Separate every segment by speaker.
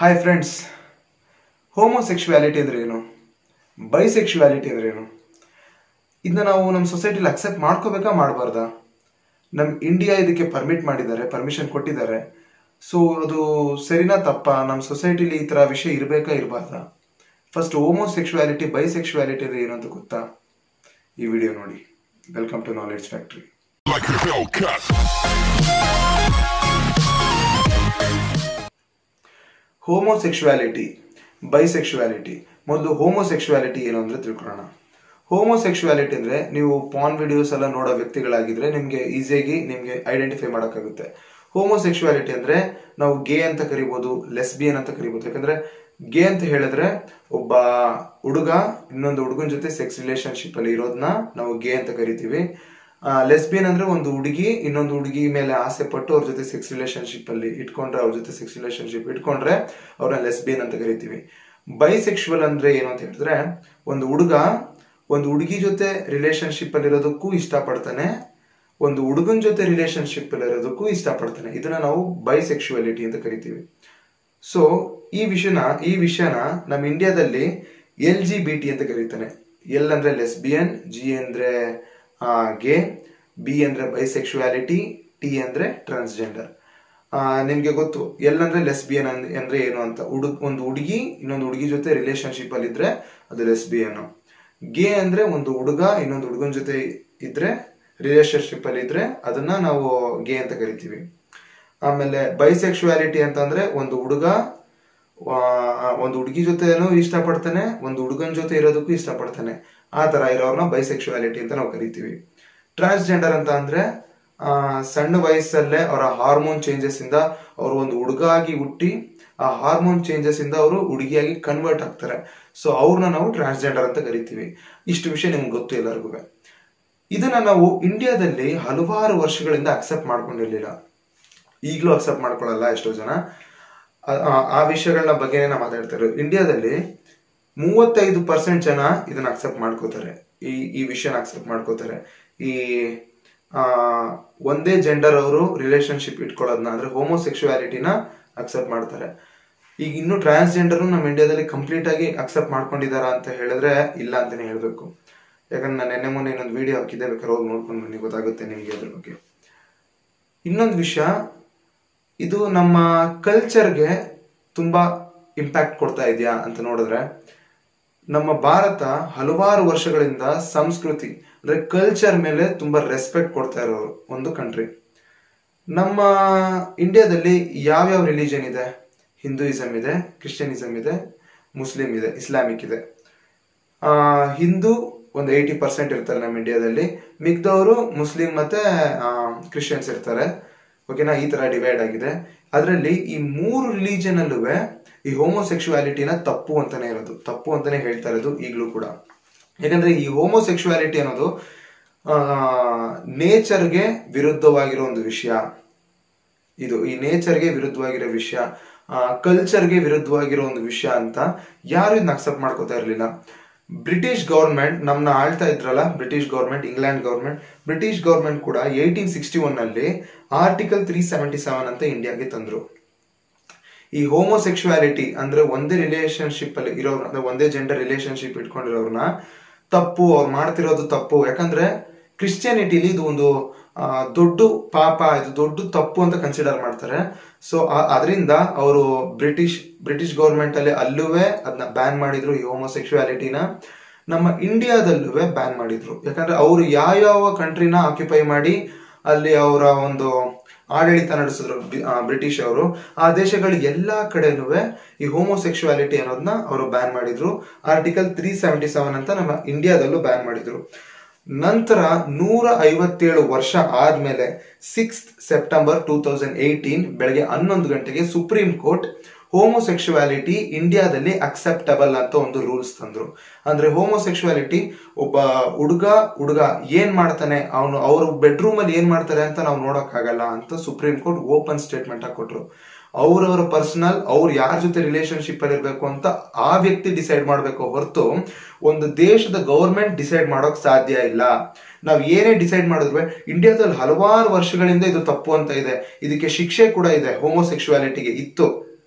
Speaker 1: Hi friends ಹೋಮೋಸೆಕ್ಷುವ್ಯಾಲಿಟಿ ಅಂದ್ರೆ ಏನು ಬೈಸೆಕ್ಷುವ್ಯಾಲಿಟಿ ಅಂದ್ರೆ ಏನು ಇದನ್ನ ನಾವು ನಮ್ಮ ಸೊಸೈಟಿಲಿ ಅಕ್ಸೆಪ್ಟ್ ಮಾಡ್ಕೋಬೇಕಾ ಮಾಡಬಾರ್ದಾ ನಮ್ಮ ಇಂಡಿಯಾ ಇದಕ್ಕೆ ಪರ್ಮಿಟ್ ಮಾಡಿದ್ದಾರೆ ಪರ್ಮಿಷನ್ ಕೊಟ್ಟಿದ್ದಾರೆ ಸೊ ಅದು ಸರಿನಾ ತಪ್ಪಾ ನಮ್ಮ ಸೊಸೈಟಿಲಿ ಈ ಥರ ವಿಷಯ ಇರಬೇಕಾ ಇರಬಾರ್ದಾ ಫಸ್ಟ್ ಹೋಮೋಸೆಕ್ಷುವ್ಯಾಲಿಟಿ ಬೈಸೆಕ್ಷುವ್ಯಾಲಿಟಿ ಅಂದ್ರೆ ಏನು ಅಂತ ಗೊತ್ತಾ ಈ ವಿಡಿಯೋ ನೋಡಿ welcome to knowledge factory
Speaker 2: like a Hellcat.
Speaker 1: Homosexuality bisexuality ಮೊದಲು ಹೋಮೋಸೆಕ್ಷುವ್ಯಾಲಿಟಿ ಏನು ಅಂದ್ರೆ ತಿಳ್ಕೊಳ್ಳೋಣ ಹೋಮೋಸೆಕ್ಷುವ್ಯಾಲಿಟಿ ಅಂದ್ರೆ ನೀವು ಪಾನ್ ವಿಡಿಯೋಸ್ ಎಲ್ಲ ನೋಡೋ ವ್ಯಕ್ತಿಗಳಾಗಿದ್ರೆ ನಿಮ್ಗೆ ಈಸಿಯಾಗಿ ನಿಮ್ಗೆ ಐಡೆಂಟಿಫೈ ಮಾಡೋಕ್ಕಾಗುತ್ತೆ ಹೋಮೋಸೆಕ್ಷುವ್ಯಾಲಿಟಿ ಅಂದ್ರೆ ನಾವು ಗೇ ಅಂತ ಕರಿಬೋದು ಲೆಸ್ಬಿಯನ್ ಅಂತ ಕರಿಬೋದು ಯಾಕಂದ್ರೆ ಗೇ ಅಂತ ಹೇಳಿದ್ರೆ ಒಬ್ಬ ಹುಡುಗ ಇನ್ನೊಂದು ಹುಡುಗನ ಜೊತೆ ಸೆಕ್ಸ್ ರಿಲೇಶನ್ಶಿಪ್ ಅಲ್ಲಿ ಇರೋದನ್ನ ನಾವು ಗೇ ಅಂತ ಕರಿತೀವಿ ಲೆಸ್ಬಿಯನ್ ಅಂದ್ರೆ ಒಂದು ಹುಡುಗಿ ಇನ್ನೊಂದು ಹುಡುಗಿ ಮೇಲೆ ಆಸೆ ಪಟ್ಟು ಅವ್ರ ಜೊತೆ ಸೆಕ್ಸ್ ರಿಲೇಶನ್ಶಿಪ್ ಅಲ್ಲಿ ಇಟ್ಕೊಂಡ್ರೆ ಅವ್ರ ಜೊತೆ ಸೆಕ್ಸ್ ರಿಲೇಶನ್ಶಿಪ್ ಇಟ್ಕೊಂಡ್ರೆ ಅವ್ರನ್ನ ಲೆಸ್ಬಿಯನ್ ಅಂತ ಕರಿತೀವಿ ಬೈಸೆಕ್ಷುವಲ್ ಅಂದ್ರೆ ಏನು ಅಂತ ಹೇಳಿದ್ರೆ ಒಂದು ಹುಡುಗ ಒಂದು ಹುಡುಗಿ ಜೊತೆ ರಿಲೇಶನ್ಶಿಪ್ ಅಲ್ಲಿ ಇರೋದಕ್ಕೂ ಇಷ್ಟಪಡ್ತಾನೆ ಒಂದು ಹುಡುಗನ ಜೊತೆ ರಿಲೇಶನ್ಶಿಪ್ ಅಲ್ಲಿ ಇರೋದಕ್ಕೂ ಇಷ್ಟಪಡ್ತಾನೆ ಇದನ್ನ ನಾವು ಬೈಸೆಕ್ಷುವಾಲಿಟಿ ಅಂತ ಕರಿತೀವಿ ಸೊ ಈ ವಿಷಯನ ಈ ವಿಷಯನ ನಮ್ಮ ಇಂಡಿಯಾದಲ್ಲಿ ಎಲ್ ಜಿ ಬಿ ಟಿ ಅಂತ ಕರೀತಾನೆ ಎಲ್ ಅಂದ್ರೆ ಲೆಸ್ಬಿಯನ್ ಜಿ ಅಂದ್ರೆ ಗೆ ಬಿ ಅಂದ್ರೆ ಬೈಸೆಕ್ಷುವಾಲಿಟಿ ಟಿ ಅಂದ್ರೆ ಟ್ರಾನ್ಸ್ಜೆಂಡರ್ ನಿಮ್ಗೆ ಗೊತ್ತು ಎಲ್ ಅಂದ್ರೆ ಲೆಸ್ಬಿಯನ್ ಅಂದ್ರೆ ಏನು ಅಂತ ಹುಡುಗ ಒಂದು ಹುಡುಗಿ ಇನ್ನೊಂದು ಹುಡುಗಿ ಜೊತೆ ರಿಲೇಶನ್ಶಿಪ್ ಅಲ್ಲಿ ಇದ್ರೆ ಅದು ಲೆಸ್ಬಿಯನ್ ಗೆ ಅಂದ್ರೆ ಒಂದು ಹುಡುಗ ಇನ್ನೊಂದು ಹುಡುಗನ ಜೊತೆ ಇದ್ರೆ ರಿಲೇಶನ್ಶಿಪ್ ಅಲ್ಲಿ ಇದ್ರೆ ಅದನ್ನ ನಾವು ಗೆ ಅಂತ ಕರಿತೀವಿ ಆಮೇಲೆ ಬೈಸೆಕ್ಷುವಾಲಿಟಿ ಅಂತಂದ್ರೆ ಒಂದು ಹುಡುಗ ಒಂದು ಹುಡುಗಿ ಜೊತೆನೂ ಇಷ್ಟಪಡ್ತಾನೆ ಒಂದು ಹುಡುಗನ ಜೊತೆ ಇರೋದಕ್ಕೂ ಇಷ್ಟಪಡ್ತಾನೆ ಆ ತರ ಇರೋರ್ನ ಬೈಸೆಕ್ಷುವಾಲಿಟಿ ಅಂತ ನಾವು ಕರಿತೀವಿ ಟ್ರಾನ್ಸ್ಜೆಂಡರ್ ಅಂತ ಅಂದ್ರೆ ಆ, ಸಣ್ಣ ವಯಸ್ಸಲ್ಲೇ ಅವರ ಹಾರ್ಮೋನ್ ಚೇಂಜಸ್ ಇಂದ ಅವರು ಒಂದು ಹುಡುಗ ಆಗಿ ಹುಟ್ಟಿ ಆ ಹಾರ್ಮೋನ್ ಚೇಂಜಸ್ ಇಂದ ಅವರು ಹುಡುಗಿಯಾಗಿ ಕನ್ವರ್ಟ್ ಆಗ್ತಾರೆ ಸೊ ಅವ್ರನ್ನ ನಾವು ಟ್ರಾನ್ಸ್ಜೆಂಡರ್ ಅಂತ ಕರಿತೀವಿ ಇಷ್ಟು ವಿಷಯ ನಿಮ್ಗೆ ಗೊತ್ತು ಎಲ್ಲರಿಗೂ ಇದನ್ನ ನಾವು ಇಂಡಿಯಾದಲ್ಲಿ ಹಲವಾರು ವರ್ಷಗಳಿಂದ ಅಕ್ಸೆಪ್ಟ್ ಮಾಡ್ಕೊಂಡಿರ್ಲಿಲ್ಲ ಈಗಲೂ ಅಕ್ಸೆಪ್ಟ್ ಮಾಡ್ಕೊಳ್ಳಲ್ಲ ಎಷ್ಟೋ ಜನ ಆ- ಆ- ಆ ವಿಷಯಗಳನ್ನ ಬಗ್ಗೆನೇ ನಾವು ಮಾತಾಡ್ತಾ ಇರೋದು ಇಂಡಿಯಾದಲ್ಲಿ ಮೂವತ್ತೈದು ಪರ್ಸೆಂಟ್ ಜನ ಇದನ್ನ ಅಕ್ಸೆಪ್ಟ್ ಮಾಡ್ಕೋತಾರೆ ಈ ಈ ವಿಷಯನ ಅಕ್ಸೆಪ್ಟ್ ಮಾಡ್ಕೋತಾರೆ ಈ ಆ ಒಂದೇ ಜೆಂಡರ್ ಅವರು ರಿಲೇಶನ್ಶಿಪ್ ಇಟ್ಕೊಳ್ಳೋದನ್ನ ಅಂದ್ರೆ ಹೋಮೋಸೆಕ್ಷುವಾಲಿಟಿನ ಅಕ್ಸೆಪ್ಟ್ ಮಾಡ್ತಾರೆ ಈಗ ಇನ್ನು ಟ್ರಾನ್ಸ್ಜೆಂಡರ್ ನಮ್ಮ ಇಂಡಿಯಾದಲ್ಲಿ ಕಂಪ್ಲೀಟ್ ಆಗಿ ಅಕ್ಸೆಪ್ಟ್ ಮಾಡ್ಕೊಂಡಿದಾರ ಅಂತ ಹೇಳಿದ್ರೆ ಇಲ್ಲ ಅಂತಾನೆ ಹೇಳ್ಬೇಕು ಯಾಕಂದ್ರೆ ನಾನು ನೆನ್ನೆ ಮೊನ್ನೆ ಇನ್ನೊಂದು ವಿಡಿಯೋ ಹಾಕಿದ್ದೆ ಬೇಕಾದ್ರೆ ಹೋಗಿ ನೋಡ್ಕೊಂಡು ಬನ್ನಿ ಗೊತ್ತಾಗುತ್ತೆ ನಿಮ್ಗೆ ಅದ್ರ ಬಗ್ಗೆ ಇನ್ನೊಂದು ವಿಷಯ ಇದು ನಮ್ಮ ಕಲ್ಚರ್ಗೆ ತುಂಬಾ ಇಂಪ್ಯಾಕ್ಟ್ ಕೊಡ್ತಾ ಇದೆಯಾ ಅಂತ ನೋಡಿದ್ರೆ ನಮ್ಮ ಭಾರತ ಹಲವಾರು ವರ್ಷಗಳಿಂದ ಸಂಸ್ಕೃತಿ ಅಂದ್ರೆ ಕಲ್ಚರ್ ಮೇಲೆ ತುಂಬಾ ರೆಸ್ಪೆಕ್ಟ್ ಕೊಡ್ತಾ ಇರೋರು ಒಂದು ಕಂಟ್ರಿ ನಮ್ಮ ಇಂಡಿಯಾದಲ್ಲಿ ಯಾವ್ಯಾವ ರಿಲಿಜನ್ ಇದೆ ಹಿಂದೂಯಿಸಮ್ ಇದೆ ಕ್ರಿಶ್ಚಿಯನಿಸಮ್ ಇದೆ ಮುಸ್ಲಿಂ ಇದೆ ಇಸ್ಲಾಮಿಕ್ ಇದೆ ಆ, ಹಿಂದೂ ಒಂದು ಏಯ್ಟಿ ಪರ್ಸೆಂಟ್ ಇರ್ತಾರೆ ನಮ್ಮ ಇಂಡಿಯಾದಲ್ಲಿ ಮಿಕ್ದವರು ಮುಸ್ಲಿಂ ಮತ್ತೆ ಕ್ರಿಶ್ಚಿಯನ್ಸ್ ಇರ್ತಾರೆ ಓಕೆನಾ ಈ ತರ ಡಿವೈಡ್ ಆಗಿದೆ ಅದರಲ್ಲಿ ಈ ಮೂರು ರಿಲಿಜನ್ ಅಲ್ಲೂ ಈ ಹೋಮೋಸೆಕ್ಷುವಾಲಿಟಿನ ತಪ್ಪು ಅಂತಾನೆ ಇರೋದು ತಪ್ಪು ಅಂತಾನೆ ಹೇಳ್ತಾ ಇರೋದು ಈಗಲೂ ಕೂಡ ಯಾಕಂದ್ರೆ ಈ ಹೋಮೋಸೆಕ್ಷುವಾಲಿಟಿ ಅನ್ನೋದು ನೇಚರ್ಗೆ ವಿರುದ್ಧವಾಗಿರೋ ಒಂದು ವಿಷಯ ಇದು ಈ ನೇಚರ್ಗೆ ವಿರುದ್ಧವಾಗಿರೋ ವಿಷಯ ಕಲ್ಚರ್ಗೆ ವಿರುದ್ಧವಾಗಿರೋ ಒಂದು ವಿಷಯ ಅಂತ ಯಾರು ಇದನ್ನ ಅಕ್ಸೆಪ್ಟ್ ಮಾಡ್ಕೋತಾ ಇರಲಿಲ್ಲ ಬ್ರಿಟಿಷ್ ಗೌರ್ಮೆಂಟ್ ನಮ್ನ ಆಳ್ತಾ ಇದ್ರಲ್ಲ British government England government British government ಕೂಡ ಏಯ್ಟೀನ್ ಸಿಕ್ಸ್ಟಿ ಒನ್ ನಲ್ಲಿ ಆರ್ಟಿಕಲ್ ತ್ರೀ ಸೆವೆಂಟಿ ಸೆವೆನ್ ಅಂತ ಇಂಡಿಯಾಗೆ ತಂದ್ರು ಈ ಹೋಮೋಸೆಕ್ಷುವಾಲಿಟಿ ಅಂದ್ರೆ ಒಂದೇ ರಿಲೇಶನ್ಶಿಪ್ ಅಲ್ಲಿ ಇರೋರು ಅಂದ್ರೆ ಒಂದೇ ಜೆಂಡರ್ ರಿಲೇಶನ್ಶಿಪ್ ಇಟ್ಕೊಂಡಿರೋರ್ನ ತಪ್ಪು ಅವ್ರು ಮಾಡ್ತಿರೋದು ತಪ್ಪು ಯಾಕಂದ್ರೆ ಕ್ರಿಶ್ಚಿಯಾನಿಟಿಲಿ ಇದು ಒಂದು ಆ, ದೊಡ್ಡ ಪಾಪ ಇದು ದೊಡ್ಡ ತಪ್ಪು ಅಂತ ಕನ್ಸಿಡರ್ ಮಾಡ್ತಾರೆ ಸೊ ಅದರಿಂದ ಅವರು ಬ್ರಿಟಿಷ್ ಬ್ರಿಟಿಷ್ ಗೌರ್ಮೆಂಟ್ ಅಲ್ಲಿ ಅಲ್ಲೂವೆ ಅದನ್ನ ಬ್ಯಾನ್ ಮಾಡಿದ್ರು ಈ ಹೋಮೋಸೆಕ್ಷುವಾಲಿಟಿನ ನಮ್ಮ ಇಂಡಿಯಾದಲ್ಲೂ ಬ್ಯಾನ್ ಮಾಡಿದ್ರು ಯಾಕಂದ್ರೆ ಅವರು ಯಾವ್ಯಾವ ಕಂಟ್ರಿನ ಆಕ್ಯುಪೈ ಮಾಡಿ ಅಲ್ಲಿ ಅವರ ಒಂದು ಆಡಳಿತ ನಡೆಸಿದ್ರು ಬಿ- ಆ, ಬ್ರಿಟಿಷ್ ಅವರು ಆ ದೇಶಗಳ ಎಲ್ಲಾ ಕಡೆನೂ ಈ ಹೋಮೋಸೆಕ್ಷುವಾಲಿಟಿ ಅನ್ನೋದನ್ನ ಅವರು ಬ್ಯಾನ್ ಮಾಡಿದ್ರು ಆರ್ಟಿಕಲ್ ತ್ರೀ ಸೆವೆಂಟಿ ಸೆವೆನ್ ಅಂತ ನಮ್ಮ ಇಂಡಿಯಾದಲ್ಲೂ ಬ್ಯಾನ್ ಮಾಡಿದ್ರು ನಂತರ ನೂರ ಐವತ್ತೇಳು ವರ್ಷ ಆದ್ಮೇಲೆ six September two thousand eighteen ಬೆಳಗ್ಗೆ ಹನ್ನೊಂದು ಗಂಟೆಗೆ ಸುಪ್ರೀಂ ಕೋರ್ಟ್ ಹೋಮೋಸೆಕ್ಷುವಾಲಿಟಿ ಇಂಡಿಯಾದಲ್ಲಿ ಅಕ್ಸೆಪ್ಟಬಲ್ ಅಂತ ಒಂದು ರೂಲ್ಸ್ ತಂದ್ರು ಅಂದ್ರೆ ಹೋಮೋಸೆಕ್ಷುವಾಲಿಟಿ ಒಬ್ಬ ಹುಡುಗ ಹುಡುಗ ಏನ್ ಮಾಡ್ತಾನೆ ಅವನು ಅವ್ರ ಬೆಡ್ರೂಮ್ ಅಲ್ಲಿ ಏನ್ ಮಾಡ್ತಾರೆ ಅಂತ ನಾವು ನೋಡಕ್ಕಾಗಲ್ಲ ಅಂತ ಸುಪ್ರೀಂ ಕೋರ್ಟ್ ಓಪನ್ ಸ್ಟೇಟ್ಮೆಂಟ್ ಕೊಟ್ರು ಅವ್ರವ್ರ ಪರ್ಸನಲ್ ಅವ್ರು ಯಾರ ಜೊತೆ ರಿಲೇಶನ್ಶಿಪ್ ಅಲ್ಲಿ ಇರ್ಬೇಕು ಅಂತ ಆ ವ್ಯಕ್ತಿ ಡಿಸೈಡ್ ಮಾಡ್ಬೇಕು ಹೊರತು ಒಂದು ದೇಶದ ಗೌರ್ಮೆಂಟ್ ಡಿಸೈಡ್ ಮಾಡೋಕ್ ಸಾಧ್ಯ ಇಲ್ಲ ನಾವ್ ಏನೇ ಡಿಸೈಡ್ ಮಾಡಿದ್ವಿ ಇಂಡಿಯಾದಲ್ಲಿ ಹಲವಾರು ವರ್ಷಗಳಿಂದ ಇದು ತಪ್ಪು ಅಂತ ಇದೆ ಇದಕ್ಕೆ ಶಿಕ್ಷೆ ಕೂಡ ಇದೆ ಹೋಮೋಸೆಕ್ಷುವಾಲಿಟಿಗೆ ಇತ್ತು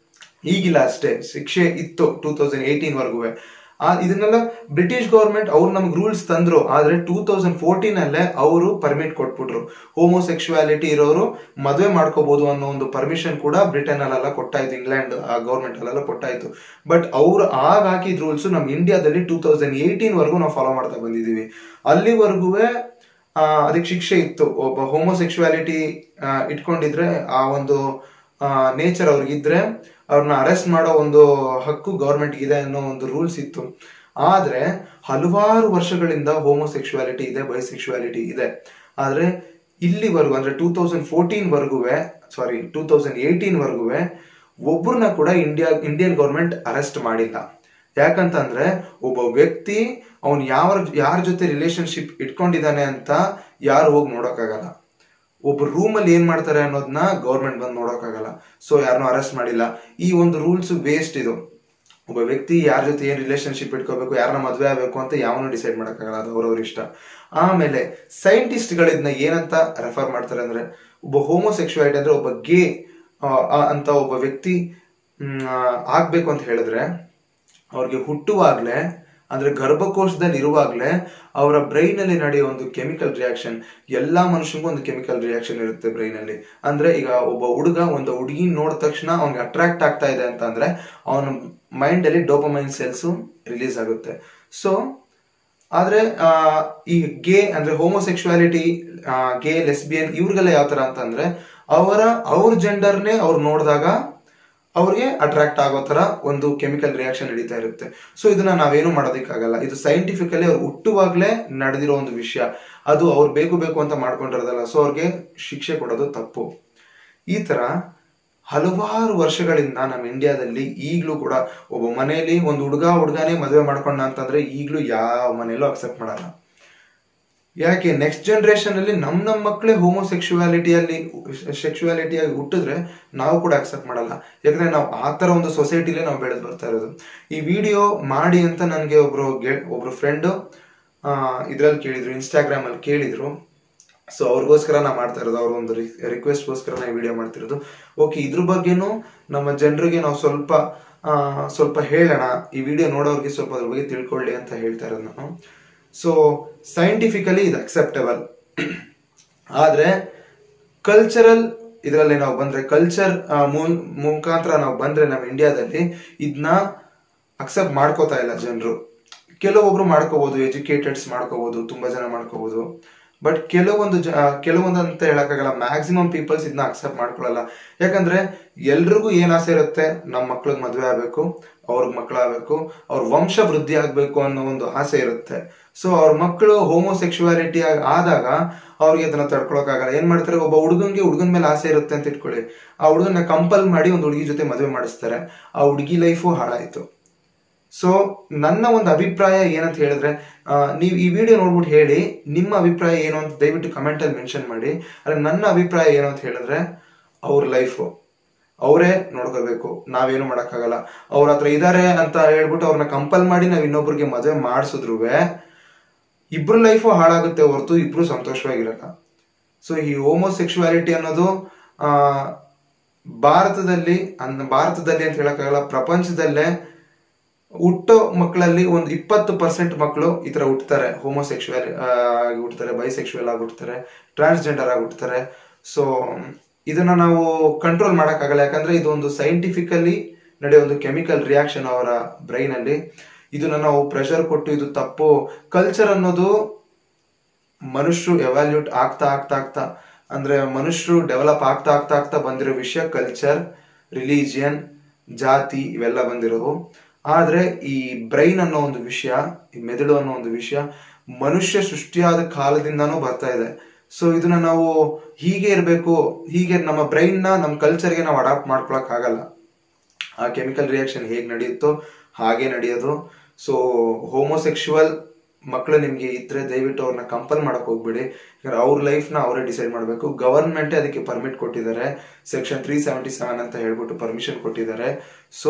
Speaker 1: ಈಗಿಲ್ಲ ಅಷ್ಟೇ ಶಿಕ್ಷೆ ಇತ್ತು ಟೂ ತೌಸಂಡ್ ಏಯ್ಟೀನ್ ವರ್ಗೂ ಆ ಇದನ್ನೆಲ್ಲ ಬ್ರಿಟಿಷ್ ಗೌರ್ಮೆಂಟ್ ಅವ್ರು ನಮ್ಗೆ ರೂಲ್ಸ್ ತಂದ್ರು ಆದ್ರೆ ಟೂ ತೌಸಂಡ್ ಫೋರ್ಟೀನ್ ಅಲ್ಲೇ ಅವರು ಪರ್ಮಿಟ್ ಕೊಟ್ಬಿಟ್ರು ಹೋಮೋಸೆಕ್ಸುವಾಲಿಟಿ ಇರೋರು ಮದುವೆ ಮಾಡ್ಕೋಬಹುದು ಅನ್ನೋ ಒಂದು ಪರ್ಮಿಷನ್ ಕೂಡ ಬ್ರಿಟನ್ ಅಲ್ಲೆಲ್ಲ ಕೊಟ್ಟಾಯ್ತು ಇಂಗ್ಲೆಂಡ್ ಆ ಗೌರ್ಮೆಂಟ್ ಅಲ್ಲೆಲ್ಲ ಕೊಟ್ಟಾಯ್ತು ಬಟ್ ಅವ್ರು ಆಗ ಹಾಕಿದ ರೂಲ್ಸ್ ನಮ್ ಇಂಡಿಯಾದಲ್ಲಿ ಟೂ ತೌಸಂಡ್ ಏಯ್ಟೀನ್ ವರ್ಗೂ ನಾವು ಫಾಲೋ ಮಾಡ್ತಾ ಬಂದಿದೀವಿ ಅಲ್ಲಿವರೆಗೂ ಅದಕ್ಕೆ ಶಿಕ್ಷೆ ಇತ್ತು ಒಬ್ಬ ಹೋಮೋಸೆಕ್ಸುವಾಲಿಟಿ ಇಟ್ಕೊಂಡಿದ್ರೆ ಆ ಒಂದು ನೇಚರ್ ಅವ್ರಿಗಿದ್ರೆ ಅವ್ರನ್ನ ಅರೆಸ್ಟ್ ಮಾಡೋ ಒಂದು ಹಕ್ಕು ಗೌರ್ಮೆಂಟ್ ಇದೆ ಅನ್ನೋ ಒಂದು ರೂಲ್ಸ್ ಇತ್ತು ಆದ್ರೆ ಹಲವಾರು ವರ್ಷಗಳಿಂದ ಹೋಮೋಸೆಕ್ಸುವಾಲಿಟಿ ಇದೆ ಬೈಸೆಕ್ಸುವಾಲಿಟಿ ಇದೆ ಆದ್ರೆ ಇಲ್ಲಿವರೆಗೂ ಅಂದ್ರೆ ಟೂ ತೌಸಂಡ್ ಫೋರ್ಟೀನ್ ವರ್ಗುವೆ ಸಾರಿ ಟೂ ತೌಸಂಡ್ ಏಯ್ಟೀನ್ ವರ್ಗುವೆ ಒಬ್ಬರನ್ನ ಕೂಡ ಇಂಡಿಯಾ ಇಂಡಿಯನ್ ಗೌರ್ಮೆಂಟ್ ಅರೆಸ್ಟ್ ಮಾಡಿಲ್ಲ ಯಾಕಂತಂದ್ರೆ ಒಬ್ಬ ವ್ಯಕ್ತಿ ಅವನ್ ಯಾವ ಯಾರ ಜೊತೆ ರಿಲೇಶನ್ಶಿಪ್ ಇಟ್ಕೊಂಡಿದ್ದಾನೆ ಅಂತ ಯಾರು ಹೋಗಿ ನೋಡೋಕ್ಕಾಗಲ್ಲ ಒಬ್ಬ ರೂಮ್ ಅಲ್ಲಿ ಏನ್ ಮಾಡ್ತಾರೆ ಅನ್ನೋದನ್ನ ಗೌರ್ಮೆಂಟ್ ಬಂದು ನೋಡೋಕ್ಕಾಗಲ್ಲ ಸೊ ಯಾರನ್ನೂ ಅರೆಸ್ಟ್ ಮಾಡಿಲ್ಲ ಈ ಒಂದು ರೂಲ್ಸ್ ವೇಸ್ಟ್ ಇದು ಒಬ್ಬ ವ್ಯಕ್ತಿ ಯಾರ ಜೊತೆ ಏನ್ ರಿಲೇಶನ್ಶಿಪ್ ಇಟ್ಕೋಬೇಕು ಯಾರನ್ನ ಮದ್ವೆ ಆಗ್ಬೇಕು ಅಂತ ಯಾವನು ಡಿಸೈಡ್ ಮಾಡಕ್ಕಾಗಲ್ಲ ಅದು ಅವ್ರವ್ರ ಇಷ್ಟ ಆಮೇಲೆ ಸೈಂಟಿಸ್ಟ್ ಗಳಿದ್ನ ಏನಂತ ರೆಫರ್ ಮಾಡ್ತಾರೆ ಅಂದ್ರೆ ಒಬ್ಬ ಹೋಮೋಸೆಕ್ಸುವಾಲಿಟಿ ಅಂದ್ರೆ ಒಬ್ಬ ಗೇ ಅಂತ ಒಬ್ಬ ವ್ಯಕ್ತಿ ಆಗ್ಬೇಕು ಅಂತ ಹೇಳಿದ್ರೆ ಅವ್ರಿಗೆ ಹುಟ್ಟುವಾಗ್ಲೇ ಅಂದ್ರೆ ಗರ್ಭಕೋಶದಲ್ಲಿ ಇರುವಾಗ್ಲೇ ಅವರ ಬ್ರೈನ್ ಅಲ್ಲಿ ನಡೆಯೋ ಒಂದು ಕೆಮಿಕಲ್ ರಿಯಾಕ್ಷನ್ ಎಲ್ಲಾ ಮನುಷ್ಯನಿಗೂ ಒಂದು ಕೆಮಿಕಲ್ ರಿಯಾಕ್ಷನ್ ಇರುತ್ತೆ ಬ್ರೈನ್ ಅಲ್ಲಿ ಅಂದ್ರೆ ಈಗ ಒಬ್ಬ ಹುಡುಗ ಒಂದು ಹುಡುಗಿ ನೋಡಿದ ತಕ್ಷಣ ಅವ್ನಿಗೆ ಅಟ್ರಾಕ್ಟ್ ಆಗ್ತಾ ಇದೆ ಅಂತ ಅಂದ್ರೆ ಅವನ ಮೈಂಡ್ ಅಲ್ಲಿ ಡೋಪಮೈನ್ ಸೆಲ್ಸ್ ರಿಲೀಸ್ ಆಗುತ್ತೆ ಸೊ ಆದ್ರೆ ಈ ಗೇ ಅಂದ್ರೆ ಹೋಮೋಸೆಕ್ಸುವಾಲಿಟಿ ಗೇ ಲೆಸ್ಬಿಯನ್ ಇವ್ರಿಗೆಲ್ಲ ಯಾವ ತರ ಅಂತಂದ್ರೆ ಅವರ ಅವ್ರ ಜೆಂಡರ್ನೇ ಅವ್ರು ನೋಡಿದಾಗ ಅವ್ರಿಗೆ ಅಟ್ರಾಕ್ಟ್ ಆಗೋ ತರ ಒಂದು ಕೆಮಿಕಲ್ ರಿಯಾಕ್ಷನ್ ನಡೀತಾ ಇರುತ್ತೆ ಸೊ ಇದನ್ನ ನಾವೇನು ಮಾಡೋದಕ್ಕಾಗಲ್ಲ ಇದು ಸೈಂಟಿಫಿಕಲಿ ಅವ್ರು ಹುಟ್ಟುವಾಗ್ಲೇ ನಡೆದಿರೋ ಒಂದು ವಿಷಯ ಅದು ಅವ್ರು ಬೇಕು ಬೇಕು ಅಂತ ಮಾಡ್ಕೊಂಡಿರೋದಲ್ಲ ಸೊ ಅವ್ರಿಗೆ ಶಿಕ್ಷೆ ಕೊಡೋದು ತಪ್ಪು ಈ ತರ ಹಲವಾರು ವರ್ಷಗಳಿಂದ ನಮ್ಮ ಇಂಡಿಯಾದಲ್ಲಿ ಈಗಲೂ ಕೂಡ ಒಬ್ಬ ಮನೆಯಲ್ಲಿ ಒಂದು ಹುಡುಗ ಹುಡುಗನೇ ಮದುವೆ ಮಾಡ್ಕೊಂಡ ಅಂತಂದ್ರೆ ಈಗಲೂ ಯಾವ ಮನೆಯಲ್ಲೂ ಅಕ್ಸೆಪ್ಟ್ ಮಾಡಲ್ಲ ಯಾಕೆ ನೆಕ್ಸ್ಟ್ ಜನರೇಷನ್ ಅಲ್ಲಿ ನಮ್ ನಮ್ ಮಕ್ಕಳೇ ಹೋಮೋಸೆಕ್ಸುವಾಲಿಟಿಯಲ್ಲಿ ಸೆಕ್ಸುವಾಲಿಟಿಯಾಗಿ ಹುಟ್ಟಿದ್ರೆ ನಾವು ಕೂಡ ಅಕ್ಸೆಪ್ಟ್ ಮಾಡಲ್ಲ ಯಾಕಂದ್ರೆ ನಾವು ಆ ತರ ಒಂದು ಸೊಸೈಟಿಲೇ ನಾವು ಬೆಳೆದು ಬರ್ತಾ ಇರೋದು ಈ ವಿಡಿಯೋ ಮಾಡಿ ಅಂತ ನನಗೆ ಒಬ್ರು ಒಬ್ರು ಫ್ರೆಂಡ್ ಇದ್ರಲ್ಲಿ ಕೇಳಿದ್ರು ಇನ್ಸ್ಟಾಗ್ರಾಮ್ ಅಲ್ಲಿ ಕೇಳಿದ್ರು ಸೊ ಅವ್ರಿಗೋಸ್ಕರ ನಾ ಮಾಡ್ತಾ ಇರೋದು ಅವ್ರ ಒಂದು ರಿಕ್ವೆಸ್ಟ್ಗೋಸ್ಕರ ನಾ ವಿಡಿಯೋ ಮಾಡ್ತಿರೋದು ಓಕೆ ಇದ್ರ ಬಗ್ಗೆನೂ ನಮ್ಮ ಜನರಿಗೆ ನಾವು ಸ್ವಲ್ಪ ಸ್ವಲ್ಪ ಹೇಳೋಣ ಈ ವಿಡಿಯೋ ನೋಡೋರಿಗೆ ಸ್ವಲ್ಪ ಅದ್ರ ಬಗ್ಗೆ ತಿಳ್ಕೊಳ್ಳಿ ಅಂತ ಹೇಳ್ತಾ ಇರೋದು ನಾನು ಸೊ ಸೈಂಟಿಫಿಕಲಿ ಇದು ಅಕ್ಸೆಪ್ಟಬಲ್ ಆದ್ರೆ ಕಲ್ಚರಲ್ ಇದರಲ್ಲಿ ನಾವು ಬಂದ್ರೆ ಕಲ್ಚರ್ ಮುಖಾಂತರ ನಾವು ಬಂದ್ರೆ ನಮ್ಮ ಇಂಡಿಯಾದಲ್ಲಿ ಇದನ್ನ ಅಕ್ಸೆಪ್ಟ್ ಮಾಡ್ಕೋತಾ ಇಲ್ಲ ಜನರು ಕೆಲವೊಬ್ರು ಮಾಡ್ಕೋಬಹುದು ಎಜುಕೇಟೆಡ್ಸ್ ಮಾಡ್ಕೋಬಹುದು ತುಂಬಾ ಜನ ಮಾಡ್ಕೋಬಹುದು ಬಟ್ ಕೆಲವೊಂದು ಜ ಕೆಲವೊಂದು ಅಂತ ಹೇಳಕ್ಕಾಗಲ್ಲ ಮ್ಯಾಕ್ಸಿಮಮ್ ಪೀಪಲ್ಸ್ ಇದನ್ನ ಅಕ್ಸೆಪ್ಟ್ ಮಾಡ್ಕೊಳ್ಳಲ್ಲ ಯಾಕಂದ್ರೆ ಎಲ್ರಿಗೂ ಏನ್ ಆಸೆ ಇರುತ್ತೆ ನಮ್ಮ ಮಕ್ಳಿಗೆ ಮದ್ವೆ ಆಗ್ಬೇಕು ಅವ್ರಿಗೆ ಮಕ್ಕಳಾಗಬೇಕು ಅವ್ರ ವಂಶ ವೃದ್ಧಿ ಆಗ್ಬೇಕು ಅನ್ನೋ ಒಂದು ಆಸೆ ಇರುತ್ತೆ ಸೊ ಅವ್ರ ಮಕ್ಕಳು ಹೋಮೋಸೆಕ್ಸುವಾಲಿಟಿ ಆದಾಗ ಅವ್ರಿಗೆ ಅದನ್ನ ತಡ್ಕೊಳಕ್ಕಾಗಲ್ಲ ಏನ್ ಮಾಡ್ತಾರೆ ಒಬ್ಬ ಹುಡುಗನ್ಗೆ ಹುಡುಗನ ಮೇಲೆ ಆಸೆ ಇರುತ್ತೆ ಅಂತ ಇಟ್ಕೊಳ್ಳಿ ಆ ಹುಡುಗನ ಕಂಪಲ್ ಮಾಡಿ ಒಂದು ಹುಡುಗಿ ಜೊತೆ ಮದುವೆ ಮಾಡಿಸ್ತಾರೆ ಆ ಹುಡುಗಿ ಲೈಫು ಹಾಳಾಯ್ತು ಸೊ ನನ್ನ ಒಂದು ಅಭಿಪ್ರಾಯ ಏನಂತ ಹೇಳಿದ್ರೆ ನೀವು ಈ ವಿಡಿಯೋ ನೋಡ್ಬಿಟ್ಟು ಹೇಳಿ ನಿಮ್ಮ ಅಭಿಪ್ರಾಯ ಏನು ಅಂತ ದಯವಿಟ್ಟು ಕಮೆಂಟ್ ಅಲ್ಲಿ ಮೆನ್ಷನ್ ಮಾಡಿ ಅದ್ರ ನನ್ನ ಅಭಿಪ್ರಾಯ ಏನು ಅಂತ ಹೇಳಿದ್ರೆ ಅವ್ರ ಲೈಫು ಅವರೇ ನೋಡ್ಕೋಬೇಕು ನಾವೇನು ಮಾಡಕ್ಕಾಗಲ್ಲ ಅವ್ರ ಹತ್ರ ಇದಾರೆ ಅಂತ ಹೇಳ್ಬಿಟ್ಟು ಅವ್ರನ್ನ ಕಂಪಲ್ ಮಾಡಿ ನಾವ್ ಇನ್ನೊಬ್ರಿಗೆ ಮದುವೆ ಮಾಡಿಸಿದ್ರು ಇಬ್ರು ಲೈಫು ಹಾಳಾಗುತ್ತೆ ಹೊರತು ಇಬ್ರು ಸಂತೋಷವಾಗಿರಲ್ಲ ಸೊ ಈ ಹೋಮೋಸೆಕ್ಸುವಾಲಿಟಿ ಅನ್ನೋದು ಆ ಭಾರತದಲ್ಲಿ ಅನ್ ಭಾರತದಲ್ಲಿ ಅಂತ ಹೇಳಕ್ಕಾಗಲ್ಲ ಪ್ರಪಂಚದಲ್ಲೇ ಹುಟ್ಟೋ ಮಕ್ಕಳಲ್ಲಿ ಒಂದು ಇಪ್ಪತ್ತು ಪರ್ಸೆಂಟ್ ಮಕ್ಕಳು ಈ ತರ ಹುಟ್ಟುತ್ತಾರೆ ಹೋಮೋಸೆಕ್ಸುವಲ್ ಆಗಿ ಹುಟ್ಟುತ್ತಾರೆ ಬೈಸೆಕ್ಸುವಲ್ ಆಗಿ ಹುಟ್ಟುತ್ತಾರೆ ಟ್ರಾನ್ಸ್ಜೆಂಡರ್ ಆಗಿ ಹುಟ್ಟುತ್ತಾರೆ ಸೊ ಇದನ್ನ ನಾವು ಕಂಟ್ರೋಲ್ ಮಾಡಕ್ಕಾಗಲ್ಲ ಯಾಕಂದ್ರೆ ಇದು ಒಂದು ಸೈಂಟಿಫಿಕಲಿ ನಡೆಯೋ ಒಂದು ಕೆಮಿಕಲ್ ರಿಯಾಕ್ಷನ್ ಅವರ ಬ್ರೈನ್ ಅಲ್ಲಿ ಇದನ್ನ ನಾವು ಪ್ರೆಷರ್ ಕೊಟ್ಟು ಇದು ತಪ್ಪು ಕಲ್ಚರ್ ಅನ್ನೋದು ಮನುಷ್ಯರು ಎವ್ಯಾಲ್ಯೂಟ್ ಆಗ್ತಾ ಆಗ್ತಾ ಆಗ್ತಾ ಅಂದ್ರೆ ಮನುಷ್ಯರು ಡೆವಲಪ್ ಆಗ್ತಾ ಆಗ್ತಾ ಆಗ್ತಾ ಬಂದಿರೋ ವಿಷಯ ಕಲ್ಚರ್ ರಿಲಿಜಿಯನ್ ಜಾತಿ ಇವೆಲ್ಲ ಬಂದಿರೋವು ಆದ್ರೆ ಈ ಬ್ರೈನ್ ಅನ್ನೋ ಒಂದು ವಿಷಯ ಈ ಮೆದುಳು ಅನ್ನೋ ಒಂದು ವಿಷಯ ಮನುಷ್ಯ ಸೃಷ್ಟಿಯಾದ ಕಾಲದಿಂದಾನೂ ಬರ್ತಾ ಇದೆ ಸೊ ಇದನ್ನ ನಾವು ಹೀಗೆ ಇರಬೇಕು ಹೀಗೆ ನಮ್ಮ ಬ್ರೈನ್ ನ ನಮ್ಮ ಕಲ್ಚರ್ಗೆ ನಾವು ಅಡಾಪ್ಟ್ ಮಾಡ್ಕೊಳಕ್ ಆಗಲ್ಲ ಆ ಕೆಮಿಕಲ್ ರಿಯಾಕ್ಷನ್ ಹೇಗೆ ನಡೆಯುತ್ತೋ ಹಾಗೆ ನಡೆಯೋದು ಸೊ ಹೋಮೋಸೆಕ್ಸುವಲ್ ಮಕ್ಕಳು ನಿಮ್ಗೆ ಇದ್ರೆ ದಯವಿಟ್ಟು ಅವ್ರನ್ನ ಕಂಪಲ್ ಮಾಡಕ್ ಹೋಗ್ಬೇಡಿ ಯಾಕಂದ್ರೆ ಅವ್ರ ಲೈಫ್ ನ ಅವರೇ ಡಿಸೈಡ್ ಮಾಡಬೇಕು ಗವರ್ಮೆಂಟೇ ಅದಕ್ಕೆ ಪರ್ಮಿಟ್ ಕೊಟ್ಟಿದ್ದಾರೆ ಸೆಕ್ಷನ್ ತ್ರೀ ಸೆವೆಂಟಿ ಸೆವೆನ್ ಅಂತ ಹೇಳ್ಬಿಟ್ಟು ಪರ್ಮಿಷನ್ ಕೊಟ್ಟಿದ್ದಾರೆ ಸೊ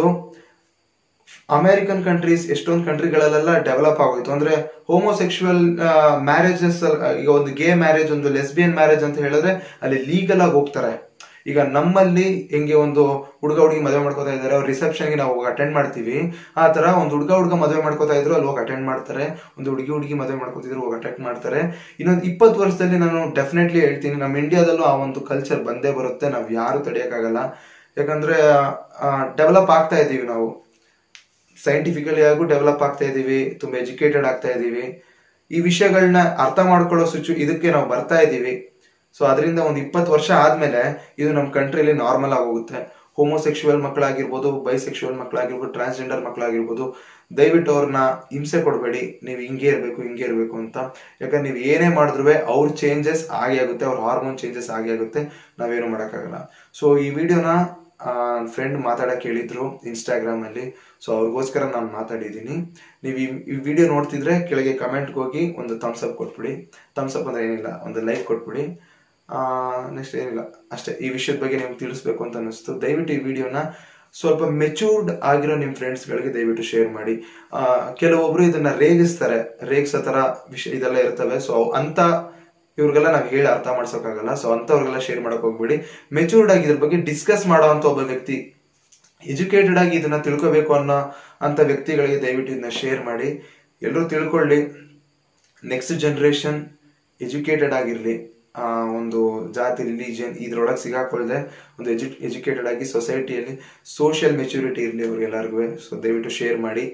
Speaker 1: ಅಮೆರಿಕನ್ ಕಂಟ್ರೀಸ್ ಎಷ್ಟೊಂದು ಕಂಟ್ರಿಗಳಲ್ಲೆಲ್ಲ ಡೆವಲಪ್ ಆಗೋಯ್ತು ಅಂದ್ರೆ ಹೋಮೋಸೆಕ್ಸುವಲ್ ಮ್ಯಾರೇಜಸ್ ಈಗ ಒಂದು ಗೇ ಮ್ಯಾರೇಜ್ ಒಂದು ಲೆಸ್ಬಿಯನ್ ಮ್ಯಾರೇಜ್ ಅಂತ ಹೇಳಿದ್ರೆ ಅಲ್ಲಿ ಲೀಗಲ್ ಆಗಿ ಹೋಗ್ತಾರೆ ಈಗ ನಮ್ಮಲ್ಲಿ ಹೆಂಗೆ ಒಂದು ಹುಡುಗ ಹುಡುಗಿ ಮದುವೆ ಮಾಡ್ಕೋತಾ ಇದ್ದಾರೆ ಅವ್ರ ರಿಸೆಪ್ಷನ್ಗೆ ನಾವು ಅಟೆಂಡ್ ಮಾಡ್ತೀವಿ ಆ ತರ ಒಂದು ಹುಡುಗ ಹುಡುಗ ಮದುವೆ ಮಾಡ್ಕೋತಾ ಇದ್ರು ಅಲ್ಲಿ ಹೋಗಿ ಅಟೆಂಡ್ ಮಾಡ್ತಾರೆ ಒಂದು ಹುಡುಗಿ ಹುಡುಗಿ ಮದುವೆ ಮಾಡ್ಕೋತಿದ್ರು ಹೋಗಿ ಅಟೆಂಡ್ ಮಾಡ್ತಾರೆ ಇನ್ನೊಂದು ಇಪ್ಪತ್ತು ವರ್ಷದಲ್ಲಿ ನಾನು ಡೆಫಿನೆಟ್ಲಿ ಹೇಳ್ತೀನಿ ನಮ್ಮ ಇಂಡಿಯಾದಲ್ಲೂ ಆ ಒಂದು ಕಲ್ಚರ್ ಬಂದೇ ಬರುತ್ತೆ ನಾವು ಯಾರು ತಡೆಯೋಕ್ಕಾಗಲ್ಲ ಯಾಕಂದ್ರೆ ಡೆವಲಪ್ ಆಗ್ತಾ ಇದೀವಿ ನಾವು ಸೈಂಟಿಫಿಕಲಿ ಆಗು ಡೆವಲಪ್ ಆಗ್ತಾ ಇದೀವಿ ತುಂಬಾ ಎಜುಕೇಟೆಡ್ ಆಗ್ತಾ ಇದೀವಿ ಈ ವಿಷಯಗಳನ್ನ ಅರ್ಥ ಮಾಡ್ಕೊಳ್ಳೋ ಸಿಚು ಇದಕ್ಕೆ ನಾವು ಬರ್ತಾ ಇದೀವಿ ಸೊ ಅದರಿಂದ ಒಂದು ಇಪ್ಪತ್ತು ವರ್ಷ ಆದ್ಮೇಲೆ ಇದು ನಮ್ಮ ಕಂಟ್ರಿಲಿ ನಾರ್ಮಲ್ ಆಗೋಗುತ್ತೆ ಹೋಮೋಸೆಕ್ಷುವಲ್ ಮಕ್ಕಳಾಗಿರ್ಬೋದು ಬೈಸೆಕ್ಷುವಲ್ ಮಕ್ಕಳಾಗಿರ್ಬೋದು ಟ್ರಾನ್ಸ್ಜೆಂಡರ್ ಮಕ್ಕಳಾಗಿರ್ಬೋದು ದಯವಿಟ್ಟು ಅವ್ರನ್ನ ಹಿಂಸೆ ಕೊಡಬೇಡಿ ನೀವು ಹಿಂಗೆ ಇರಬೇಕು ಹಿಂಗೆ ಇರಬೇಕು ಅಂತ ಯಾಕಂದ್ರೆ ನೀವು ಏನೇ ಮಾಡಿದ್ರು ಅವ್ರ ಚೇಂಜಸ್ ಆಗೇ ಆಗುತ್ತೆ ಅವ್ರ ಹಾರ್ಮೋನ್ ಚೇಂಜಸ್ ಆಗೇ ಆಗುತ್ತೆ ನಾವೇನು ಮಾಡೋಕ್ಕಾಗಲ್ಲ ಸೊ ಈ ವಿಡಿಯೋನ ನನ್ನ ಫ್ರೆಂಡ್ ಮಾತಾಡಕ್ಕೆ ಹೇಳಿದ್ರು ಇನ್ಸ್ಟಾಗ್ರಾಮ್ ಅಲ್ಲಿ ಸೊ ಅವ್ರಿಗೋಸ್ಕರ ನಾನು ಮಾತಾಡಿದ್ದೀನಿ ನೀವು ಈ ಈ ವಿಡಿಯೋ ನೋಡ್ತಿದ್ರೆ ಕೆಳಗೆ ಕಮೆಂಟ್ಗೆ ಹೋಗಿ ಒಂದು ಥಮ್ಸ್ ಅಪ್ ಕೊಟ್ಬಿಡಿ ಥಮ್ಸ್ ಅಪ್ ಅಂದ್ರೆ ಏನಿಲ್ಲ ಒಂದು ಲೈಕ್ ಕೊಟ್ಬಿಡಿ ನೆಕ್ಸ್ಟ್ ಏನಿಲ್ಲ ಅಷ್ಟೇ ಈ ವಿಷಯದ ಬಗ್ಗೆ ನಿಮ್ಗೆ ತಿಳಿಸ್ಬೇಕು ಅಂತ ಅನಿಸ್ತು ದಯವಿಟ್ಟು ಈ ವಿಡಿಯೋನ ಸ್ವಲ್ಪ ಮೆಚೂರ್ಡ್ ಆಗಿರೋ ನಿಮ್ಮ ಫ್ರೆಂಡ್ಸ್ಗಳಿಗೆ ದಯವಿಟ್ಟು ಶೇರ್ ಮಾಡಿ ಆ, ಕೆಲವೊಬ್ರು ಇದನ್ನ ರೇಗಿಸ್ತಾರೆ ರೇಗಿಸೋ ತರ ವಿಷಯ ಇದೆಲ್ಲ ಇರ್ತವೆ ಸೊ ಅಂತ ಇವ್ರಿಗೆಲ್ಲ ನಾವು ಹೇಳಿ ಅರ್ಥ ಮಾಡ್ಸೋಕ್ಕಾಗಲ್ಲ ಸೊ ಅಂತವ್ರಿಗೆಲ್ಲ ಶೇರ್ ಮಾಡಕ್ ಹೋಗ್ಬೇಡಿ ಮೆಚೂರ್ಡ್ ಆಗಿ ಇದ್ರ ಬಗ್ಗೆ ಡಿಸ್ಕಸ್ ಮಾಡೋ ಅಂತ ಒಬ್ಬ ವ್ಯಕ್ತಿ ಎಜುಕೇಟೆಡ್ ಆಗಿ ಇದನ್ನ ತಿಳ್ಕೊಬೇಕು ಅನ್ನೋ ಅಂತ ವ್ಯಕ್ತಿಗಳಿಗೆ ದಯವಿಟ್ಟು ಇದನ್ನ ಶೇರ್ ಮಾಡಿ ಎಲ್ಲರೂ ತಿಳ್ಕೊಳ್ಳಿ ನೆಕ್ಸ್ಟ್ ಜನರೇಷನ್ ಎಜುಕೇಟೆಡ್ ಆಗಿರ್ಲಿ ಆ ಒಂದು ಜಾತಿ ರಿಲಿಜಿಯನ್ ಇದ್ರೊಳಗೆ ಸಿಗಾಕೊಳ್ದೆ ಒಂದು ಎಜು ಎಜುಕೇಟೆಡ್ ಆಗಿ ಸೊಸೈಟಿಯಲ್ಲಿ ಸೋಷಿಯಲ್ ಮೆಚುರಿಟಿ ಇರಲಿ ಅವ್ರಿಗೆಲ್ಲರಿಗೂ ಸೊ ದಯವಿಟ್ಟು ಶೇರ್ ಮಾಡಿ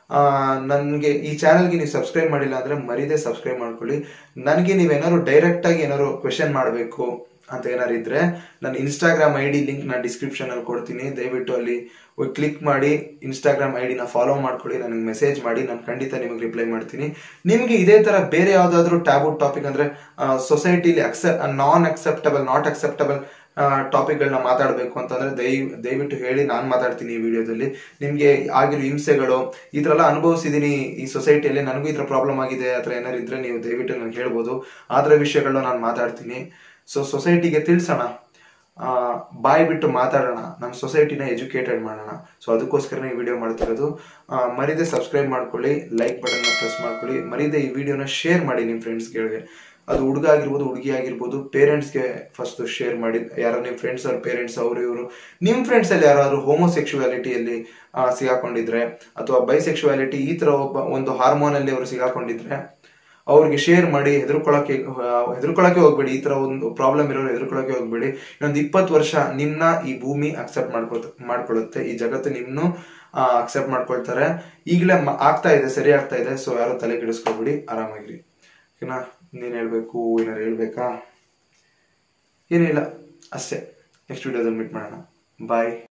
Speaker 1: ನನಗೆ ಈ ಚಾನಲ್ಗೆ ನೀವು ಸಬ್ಸ್ಕ್ರೈಬ್ ಮಾಡಿಲ್ಲ ಅಂದ್ರೆ ಮರೀದೆ ಸಬ್ಸ್ಕ್ರೈಬ್ ಮಾಡ್ಕೊಳ್ಳಿ ನನಗೆ ನೀವೇನಾದ್ರು ಡೈರೆಕ್ಟ್ ಆಗಿ ಏನಾದ್ರು ಕ್ವೆಶನ್ ಮಾಡಬೇಕು ಅಂತ ಏನಾರು ಇದ್ರೆ ನನ್ನ ಇನ್ಸ್ಟಾಗ್ರಾಮ್ ಐ ಡಿ ಲಿಂಕ್ ನಾನು ಡಿಸ್ಕ್ರಿಪ್ಷನ್ ಅಲ್ಲಿ ಕೊಡ್ತೀನಿ ದಯವಿಟ್ಟು ಅಲ್ಲಿ ಹೋಗಿ ಕ್ಲಿಕ್ ಮಾಡಿ ಇನ್ಸ್ಟಾಗ್ರಾಮ್ ಐ ಡಿನ ಫಾಲೋ ಮಾಡ್ಕೊಳ್ಳಿ ನನಗೆ ಮೆಸೇಜ್ ಮಾಡಿ ನಾನು ಖಂಡಿತ ನಿಮಗೆ ರಿಪ್ಲೈ ಮಾಡ್ತೀನಿ ನಿಮಗೆ ಇದೇ ತರ ಬೇರೆ ಯಾವ್ದಾದ್ರು ಟ್ಯಾಬು ಟಾಪಿಕ್ ಅಂದ್ರೆ ಸೊಸೈಟಿಲಿ accept non acceptable not acceptable ಟಾಪಿಕ್ಗಳನ್ನ ಮಾತಾಡಬೇಕು ಅಂತಂದ್ರೆ ದಯ ದಯವಿಟ್ಟು ಹೇಳಿ ನಾನು ಮಾತಾಡ್ತೀನಿ ಈ ವಿಡಿಯೋದಲ್ಲಿ ನಿಮ್ಗೆ ಆಗಿರೋ ಹಿಂಸೆಗಳು ಈ ತರ ಎಲ್ಲ ಅನುಭವಿಸಿದೀನಿ ಈ ಸೊಸೈಟಿಯಲ್ಲಿ ನನಗೂ ಈ ತರ ಪ್ರಾಬ್ಲಮ್ ಆಗಿದೆ ಆ ಥರ ಏನಾರು ಇದ್ರೆ ನೀವು ದಯವಿಟ್ಟು ನನಗೆ ಹೇಳ್ಬೋದು ಆ ಥರ ವಿಷಯಗಳನ್ನ ನಾನು ಮಾತಾಡ್ತೀನಿ ಸೊ ಸೊಸೈಟಿಗೆ ತಿಳಿಸೋಣ ಆ, ಬಾಯ್ ಬಿಟ್ಟು ಮಾತಾಡೋಣ ನಮ್ಮ ಸೊಸೈಟಿನ ಎಜುಕೇಟೆಡ್ ಮಾಡೋಣ ಸೊ ಅದಕ್ಕೋಸ್ಕರ ಈ ವಿಡಿಯೋ ಮಾಡ್ತಿರೋದು ಆ, ಮರೀದೆ ಸಬ್ಸ್ಕ್ರೈಬ್ ಮಾಡ್ಕೊಳ್ಳಿ ಲೈಕ್ ಬಟನ್ನ ಪ್ರೆಸ್ ಮಾಡ್ಕೊಳ್ಳಿ ಮರೀದೆ ಈ ವಿಡಿಯೋನ ಶೇರ್ ಮಾಡಿ ನಿಮ್ಮ ಫ್ರೆಂಡ್ಸ್ಗಳಿಗೆ ಅದು ಹುಡುಗ ಆಗಿರ್ಬೋದು ಹುಡುಗಿ ಆಗಿರ್ಬೋದು ಪೇರೆಂಟ್ಸ್ಗೆ ಫಸ್ಟ್ ಶೇರ್ ಮಾಡಿ ಯಾರೋ ನಿಮ್ಮ ಫ್ರೆಂಡ್ಸ್ ಅವ್ರ ಪೇರೆಂಟ್ಸ್ ಅವರು ಇವರು ನಿಮ್ಮ ಫ್ರೆಂಡ್ಸ್ ಅಲ್ಲಿ ಯಾರಾದ್ರು ಹೋಮೋಸೆಕ್ಷುವಾಲಿಟಿಯಲ್ಲಿ ಸಿಗಾಕೊಂಡಿದ್ರೆ ಅಥವಾ ಬೈಸೆಕ್ಷುವಾಲಿಟಿ ಈ ತರ ಒಬ್ಬ ಒಂದು ಹಾರ್ಮೋನ್ ಅಲ್ಲಿ ಅವರು ಸಿಗಾಕೊಂಡಿದ್ರೆ ಅವ್ರಿಗೆ ಶೇರ್ ಮಾಡಿ ಹೆದರ್ಕೊಳಕ್ಕೆ ಹೆದರ್ಕೊಳಕ್ಕೆ ಹೋಗ್ಬೇಡಿ ಈ ತರ ಒಂದು ಪ್ರಾಬ್ಲಮ್ ಇರೋರು ಹೆದರ್ಕೊಳಕ್ಕೆ ಹೋಗ್ಬೇಡಿ ಇನ್ನೊಂದು ಇಪ್ಪತ್ತು ವರ್ಷ ನಿಮ್ನ ಈ ಭೂಮಿ ಅಕ್ಸೆಪ್ಟ್ ಮಾಡ್ಕೊತ ಮಾಡ್ಕೊಳ್ಳುತ್ತೆ ಈ ಜಗತ್ತು ನಿಮ್ನು ಅಕ್ಸೆಪ್ಟ್ ಮಾಡ್ಕೊಳ್ತಾರೆ ಈಗಲೇ ಮ- ಆಗ್ತಾ ಇದೆ ಸರಿ ಆಗ್ತಾ ಇದೆ ಸೊ ಯಾರು ತಲೆ ಕೆಡಿಸ್ಕೊಬೇಡಿ ಆರಾಮಾಗಿರಿ ಓಕೆನಾ ನೀನ್ ಹೇಳ್ಬೇಕು ಏನಾರು ಹೇಳ್ಬೇಕಾ ಏನಿಲ್ಲ ಅಷ್ಟೇ ನೆಕ್ಸ್ಟ್ ವಿಡಿಯೋದಲ್ಲಿ ಮೀಟ್ ಮಾಡೋಣ ಬಾಯ್